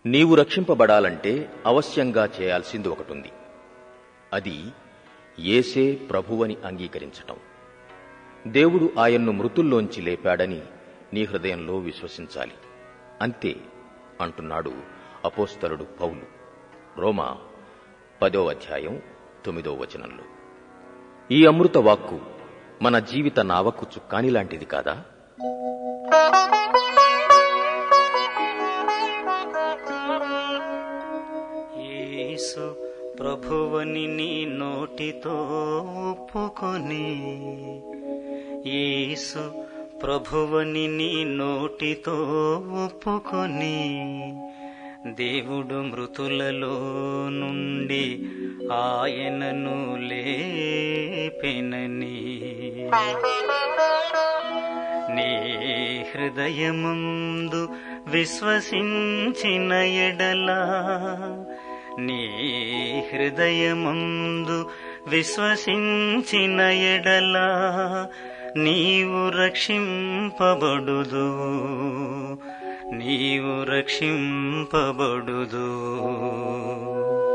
నీవు రక్షింపబడాలంటే అవశ్యంగా చేయాల్సింది ఒకటుంది అది ఏసే ప్రభువని అంగీకరించటం దేవుడు ఆయన్ను మృతుల్లోంచి లేపాడని నీ హృదయంలో విశ్వసించాలి అంతే అంటున్నాడు అపోస్తలుడు పౌలు రోమా పదో అధ్యాయం తొమ్మిదో వచనంలో ఈ అమృత వాక్కు మన జీవిత నావకు చుక్కాని లాంటిది కాదా యేసు ప్రభువని నీ నోటితో ఒప్పుకొని యేసు ప్రభువని నీ నోటితో ఒప్పుకొని దేవుడు మృతులలో నుండి ఆయనను లేపెనని నీ హృదయముందు విశ్వసించిన ఎడలా నీ హృదయముందు విశ్వసించిన ఎడలా నీవు రక్షింపబడుదు నీవు రక్షింపబడుదు